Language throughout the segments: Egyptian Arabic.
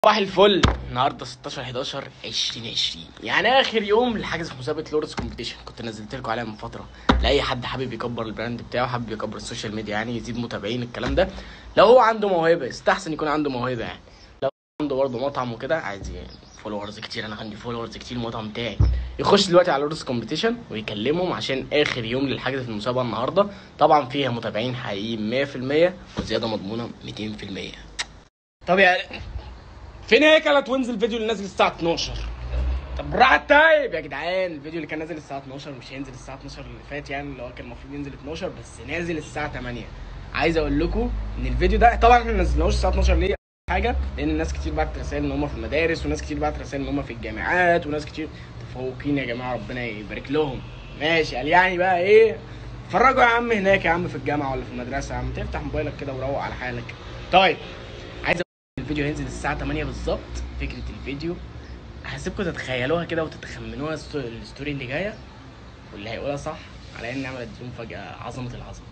صباح الفل النهارده 16 11 2020 يعني اخر يوم لحجز في مسابقه لورس كومبيتيشن كنت نزلت لكم عليها من فتره لاي حد حابب يكبر البراند بتاعه حابب يكبر السوشيال ميديا يعني يزيد متابعين الكلام ده لو هو عنده موهبه يستحسن يكون عنده موهبه يعني لو عنده برضه مطعم وكده عايز يعني فولورز كتير انا عندي فولورز كتير المطعم بتاعي يخش دلوقتي على لورس كومبيتيشن ويكلمهم عشان اخر يوم للحجز في المسابقه النهارده طبعا فيها متابعين حقيقيين 100% وزياده مضمونه 200% طب يعني فين هيك لا توينز الفيديو اللي نازل الساعه 12 طب راحت طيب يا جدعان الفيديو اللي كان نازل الساعه 12 مش هينزل الساعه 12 اللي فات يعني اللي هو كان المفروض ينزل 12 بس نازل الساعه 8 عايز اقول لكم ان الفيديو ده طبعا احنا ما نزلناهوش الساعه 12 ليه حاجه لان الناس كتير بعت رسائل ان هم في المدارس وناس كتير بعت رسائل ان هم في الجامعات وناس كتير متفوقين يا جماعه ربنا يبارك لهم ماشي قال يعني بقى ايه اتفرجوا يا عم هناك يا عم في الجامعه ولا في المدرسه يا عم تفتح موبايلك كده وروق على حالك طيب عايز الفيديو هينزل الساعة 8 بالظبط فكرة الفيديو هسيبكم تتخيلوها كده وتتخمنوها الستو- الستوري اللي جاية واللي هيقولها صح على ان نعمل اديهم فجأة عظمة العظمة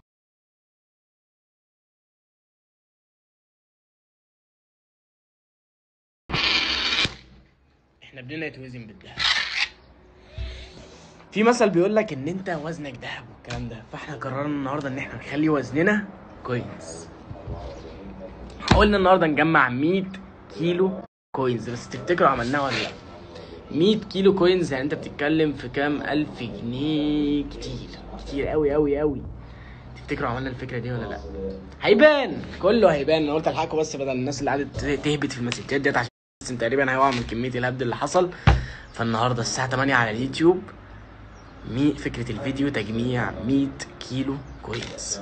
احنا بدنا يتوزن بالذهب في مثل بيقول لك ان انت وزنك ذهب والكلام ده فاحنا قررنا النهارده ان احنا نخلي وزننا كوينز حاولنا النهارده نجمع 100 كيلو كوينز بس تفتكروا عملناها ولا لا 100 كيلو كوينز يعني انت بتتكلم في كام الف جنيه كتير كتير قوي قوي قوي تفتكروا عملنا الفكره دي ولا لا هيبان كله هيبان انا قلت الحقكم بس بدل الناس اللي قعدت تهبط في المسجات ديت عشان بس تقريبا هيقع من كميه الهبد اللي حصل فالنهارده الساعه 8 على اليوتيوب مي فكره الفيديو تجميع 100 كيلو كوينز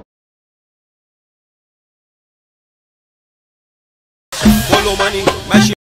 Follow money, mash